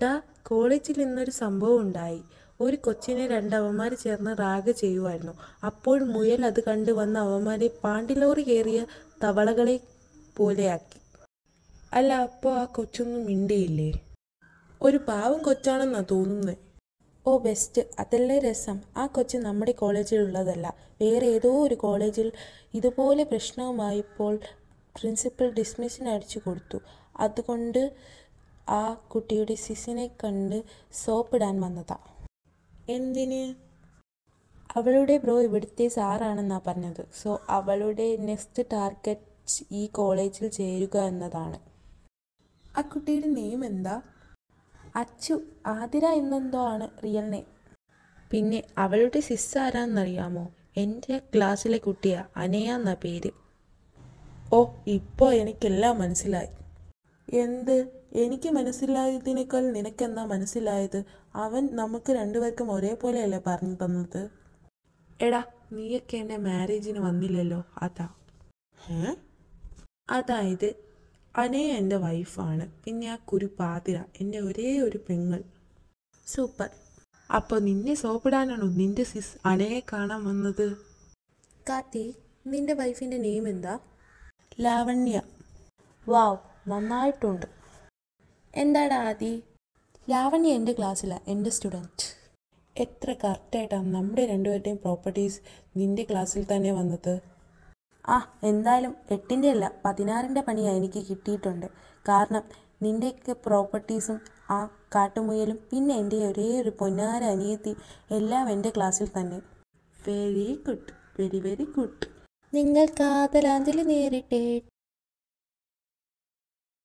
ഡാ കോളേജിൽ ഇന്നൊരു സംഭവം ഉണ്ടായി ഒരു കൊച്ചിനെ രണ്ട് അവന്മാർ ചേർന്ന് റാഗ് ചെയ്യുമായിരുന്നു അപ്പോൾ മുയൽ അത് കണ്ട് വന്ന അവന്മാരെ പാണ്ടിലോറി കയറിയ തവളകളെ പോലെയാക്കി അല്ല അപ്പോൾ ആ കൊച്ചൊന്നും മിണ്ടിയില്ലേ ഒരു പാവം കൊച്ചാണെന്നാ തോന്നുന്നത് ഓ ബെസ്റ്റ് അതല്ലേ രസം ആ കൊച്ച് നമ്മുടെ കോളേജിലുള്ളതല്ല വേറെ ഏതോ ഒരു കോളേജിൽ ഇതുപോലെ പ്രശ്നവുമായപ്പോൾ പ്രിൻസിപ്പൽ ഡിസ്മിസിന് അടിച്ചു കൊടുത്തു അതുകൊണ്ട് ആ കുട്ടിയുടെ സിസിനെ കണ്ട് സോപ്പിടാൻ വന്നതാ എന്തിന് അവളുടെ ബ്രോ ഇവിടുത്തെ സാറാണെന്നാ പറഞ്ഞത് സോ അവളുടെ നെക്സ്റ്റ് ടാർഗറ്റ് ഈ കോളേജിൽ ചേരുക എന്നതാണ് ആ കുട്ടിയുടെ നെയിം എന്താ അച്ചു ആതിര എന്നെന്തോ ആണ് റിയൽ നെയിം പിന്നെ അവളുടെ സിസ് ആരാന്നറിയാമോ എൻ്റെ ക്ലാസ്സിലെ കുട്ടിയാ അനയ എന്ന പേര് ഓ ഇപ്പോൾ എനിക്കെല്ലാം മനസ്സിലായി എന്ത് എനിക്ക് മനസ്സിലായതിനേക്കാൾ നിനക്കെന്താ മനസ്സിലായത് അവൻ നമുക്ക് രണ്ടുപേർക്കും ഒരേപോലെയല്ലേ പറഞ്ഞു തന്നത് എടാ നീയൊക്കെ എൻ്റെ മാരേജിന് വന്നില്ലല്ലോ അതാ ഏ അതായത് അനയ എൻ്റെ വൈഫാണ് പിന്നെ ആ കുരു പാതിര എൻ്റെ ഒരേ ഒരു പെങ്ങൾ സൂപ്പർ അപ്പോൾ നിന്നെ സോപ്പിടാനാണോ നിന്റെ സിസ് അനയെ കാണാൻ വന്നത് കാത്തി നിന്റെ വൈഫിൻ്റെ നെയിം എന്താ ലാവണ്യ വാവ് നന്നായിട്ടുണ്ട് എന്താടാ ആദി ലാവണ്യ എൻ്റെ ക്ലാസ്സിലാണ് എൻ്റെ സ്റ്റുഡൻറ്റ് എത്ര കറക്റ്റായിട്ടാണ് നമ്മുടെ രണ്ടുപേരുടെയും പ്രോപ്പർട്ടീസ് നിന്റെ ക്ലാസ്സിൽ തന്നെ വന്നത് ആ എന്തായാലും എട്ടിൻ്റെ അല്ല പതിനാറിൻ്റെ പണിയാണ് എനിക്ക് കിട്ടിയിട്ടുണ്ട് കാരണം നിൻ്റെയൊക്കെ പ്രോപ്പർട്ടീസും ആ കാട്ടുമുയലും പിന്നെ എൻ്റെ ഒരേ ഒരു പൊന്നാര അനിയത്തി എല്ലാം എൻ്റെ ക്ലാസ്സിൽ തന്നെ very good very very good നിങ്ങൾ കാതലാഞ്ജലി നേരിട്ടേ